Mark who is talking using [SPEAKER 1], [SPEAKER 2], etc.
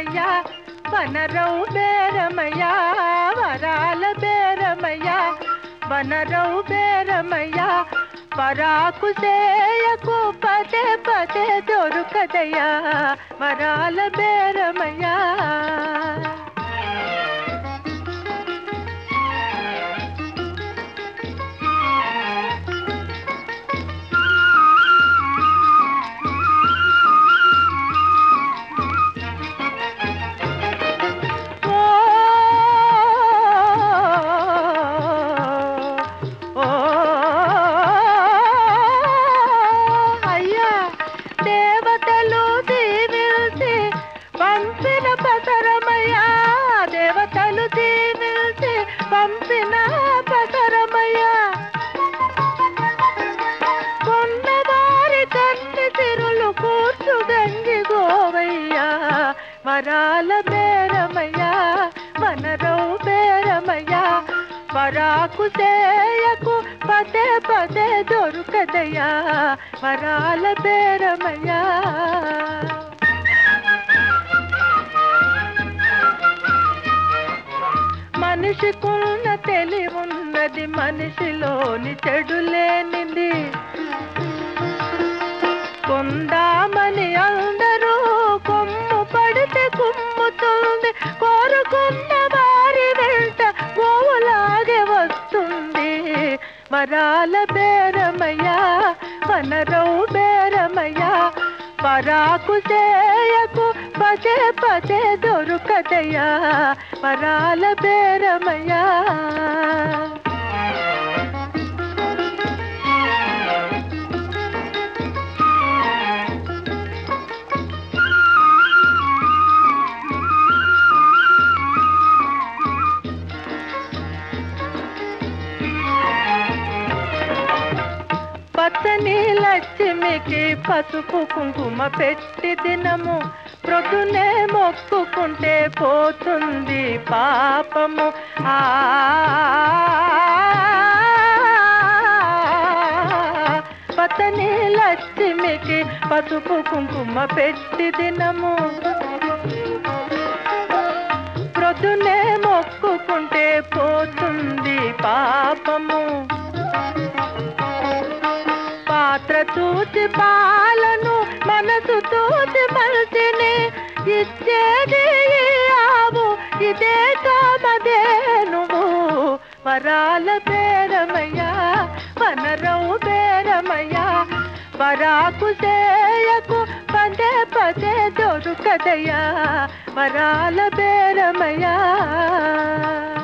[SPEAKER 1] బేరమయ్యా వనరవు బేరమయ్యా వరాల బేరమయ్యా వనరవు బేరమయ్యా పరాకు చేయకు పదే పదే దొరుకదయ్యా వరాల బేరమయ్యా ఓ ఓ అయ్యా దేవతలు దీవిల్చి పంపిన పసరమయ్యా దేవతలు దీవిల్చి పంపిన పసరమయ్యా కొన్నవారి కన్ని తిరులు కూర్చు గంగి గోవయ్యా వరాల బేరమయ్యా వనరవు బేరమయ్యా వరాకు చేయకు పదే పదే దొరుకదయ్యా వరాల బేరమయ్యా మనిషికున్న తెలివున్నది మనిషిలోని చెడు లేనిది కొందామని అందరూ కొమ్ము పడితే కుమ్ముతుంది కోరుకున్న వారి వెంట గోవులాగే వస్తుంది వరాల బేరమయ్యా వనరవు బేరమయ్యా పరాకు చేయకు పదే పదే దొరుకదయ్యా వరాల బేరమయ్యా పచ్చని లక్ష్మికి పసుపు కుంకుమ పెట్టి దినము ప్రొద్దునే మొక్కుకుంటే పోతుంది పాపము ఆ పచ్చని లక్ష్మికి పసుపు కుంకుమ పెట్టి దినము ప్రొద్దునే మొక్కుకుంటే పోతుంది పాపము పాత్ర చూసి పాలను మనసు చూసి మనిషిని ఇచ్చేది ఈ ఆవు ఇదే కామదే నువ్వు వరాల బేరమయ్యా వనరవు బేరమయ్యా వరాకు చేయకు పదే పదే దొరుకదయ్యా వరాల బేరమయ్యా